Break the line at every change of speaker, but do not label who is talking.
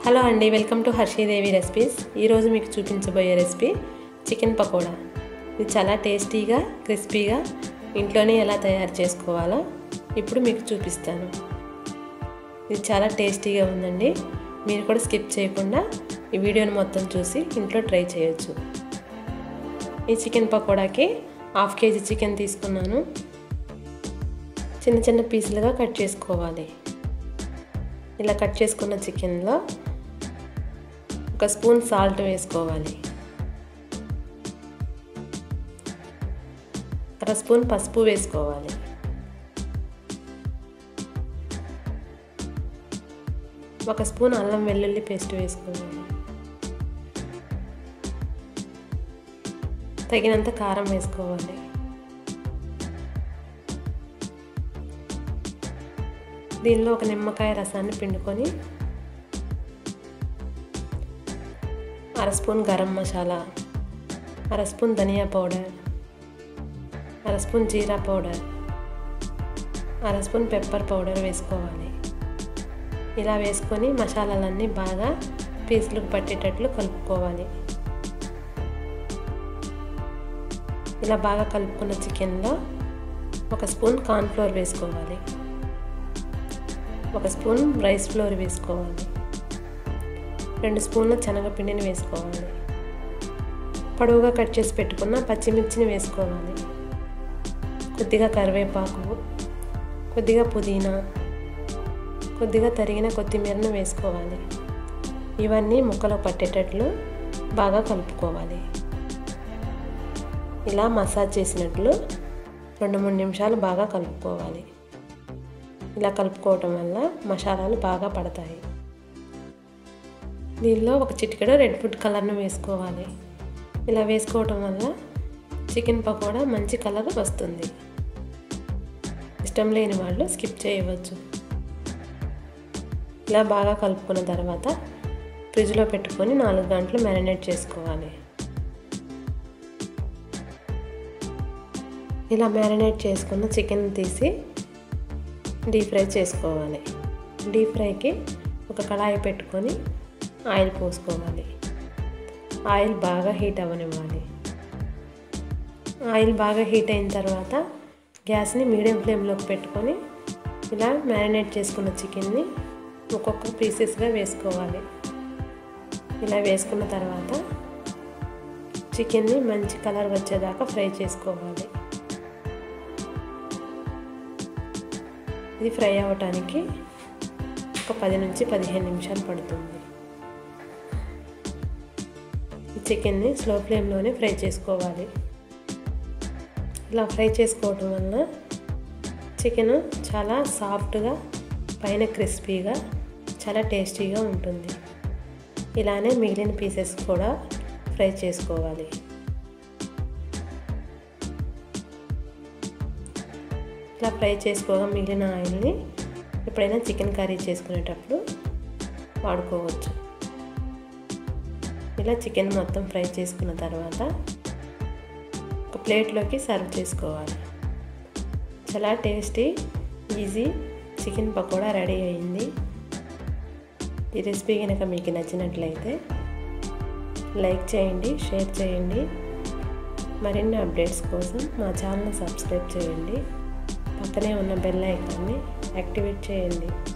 hello అండి welcome to హర్షీదేవి recipes ఈరోజు మీకు చూపించబోయే రెసిపీ చికెన్ పకోడా ఇది చాలా టేస్టీగా క్రిస్పీగా ఇంట్లోనే ఎలా తయారు చేసుకోవాలో ఇప్పుడు మీకు చూపిస్తాను ఇది చాలా టేస్టీగా ఉందండి మీరు కూడా స్కిప్ చేయకుండా ఈ వీడియోని మొత్తం చూసి ఇంట్లో ట్రై చేయొచ్చు ఈ చికెన్ పకోడాకి హాఫ్ కేజీ చికెన్ తీసుకున్నాను చిన్న చిన్న పీసులుగా కట్ చేసుకోవాలి ఇలా కట్ చేసుకున్న చికెన్లో ఒక స్పూన్ సాల్ట్ వేసుకోవాలి అర స్పూన్ పసుపు వేసుకోవాలి ఒక స్పూన్ అల్లం వెల్లుల్లి పేస్ట్ వేసుకోవాలి తగినంత కారం వేసుకోవాలి దీనిలో ఒక నిమ్మకాయ రసాన్ని పిండుకొని అర స్పూన్ గరం మసాలా అర స్పూన్ ధనియా పౌడర్ అర స్పూన్ జీరా పౌడర్ అర స్పూన్ పెప్పర్ పౌడర్ వేసుకోవాలి ఇలా వేసుకొని మసాలాలన్నీ బాగా పీసులకు పట్టేటట్లు కలుపుకోవాలి ఇలా బాగా కలుపుకున్న చికెన్లో ఒక స్పూన్ కార్న్ఫ్లోర్ వేసుకోవాలి ఒక స్పూన్ రైస్ ఫ్లోర్ వేసుకోవాలి రెండు స్పూన్ల శనగపిండిని వేసుకోవాలి పొడవుగా కట్ చేసి పెట్టుకున్న పచ్చిమిర్చిని వేసుకోవాలి కొద్దిగా కరివేపాకు కొద్దిగా పుదీనా కొద్దిగా తరిగిన కొత్తిమీరను వేసుకోవాలి ఇవన్నీ ముక్కలో పట్టేటట్లు బాగా కలుపుకోవాలి ఇలా మసాజ్ చేసినట్లు రెండు మూడు నిమిషాలు బాగా కలుపుకోవాలి ఇలా కలుపుకోవటం వల్ల మసాలాలు బాగా పడతాయి దీనిలో ఒక చిటికెడ రెడ్ ఫుడ్ కలర్ను వేసుకోవాలి ఇలా వేసుకోవటం వల్ల చికెన్ పకోడా మంచి కలర్ వస్తుంది ఇష్టం లేని వాళ్ళు స్కిప్ చేయవచ్చు ఇలా బాగా కలుపుకున్న తర్వాత ఫ్రిడ్జ్లో పెట్టుకొని నాలుగు గంటలు మ్యారినేట్ చేసుకోవాలి ఇలా మ్యారినేట్ చేసుకున్న చికెన్ తీసి డీప్ ఫ్రై చేసుకోవాలి డీప్ ఫ్రైకి ఒక కళాయి పెట్టుకొని ఆయిల్ పోసుకోవాలి ఆయిల్ బాగా హీట్ అవ్వనివ్వాలి ఆయిల్ బాగా హీట్ అయిన తర్వాత గ్యాస్ని మీడియం ఫ్లేమ్లోకి పెట్టుకొని ఇలా మ్యారినేట్ చేసుకున్న చికెన్ని ఒక్కొక్క పీసెస్గా వేసుకోవాలి ఇలా వేసుకున్న తర్వాత చికెన్ని మంచి కలర్ వచ్చేదాకా ఫ్రై చేసుకోవాలి ఇది ఫ్రై అవ్వటానికి ఒక పది నుంచి పదిహేను నిమిషాలు పడుతుంది ఈ చికెన్ని స్లో ఫ్లేమ్లోనే ఫ్రై చేసుకోవాలి ఇలా ఫ్రై చేసుకోవటం వల్ల చికెన్ చాలా సాఫ్ట్గా పైన క్రిస్పీగా చాలా టేస్టీగా ఉంటుంది ఇలానే మిగిలిన పీసెస్ కూడా ఫ్రై చేసుకోవాలి ఇట్లా ఫ్రై చేసుకోగా మిగిలిన ఆయిల్ని ఎప్పుడైనా చికెన్ కర్రీ చేసుకునేటప్పుడు వాడుకోవచ్చు ఇలా చికెన్ మొత్తం ఫ్రై చేసుకున్న తర్వాత ఒక ప్లేట్లోకి సర్వ్ చేసుకోవాలి చాలా tasty easy chicken pakoda ready అయింది ఈ రెసిపీ కనుక మీకు నచ్చినట్లయితే లైక్ చేయండి షేర్ చేయండి మరిన్ని అప్డేట్స్ కోసం మా ఛానల్ సబ్స్క్రైబ్ చేయండి పక్కనే ఉన్న బెల్ ఐకాన్ని యాక్టివేట్ చేయండి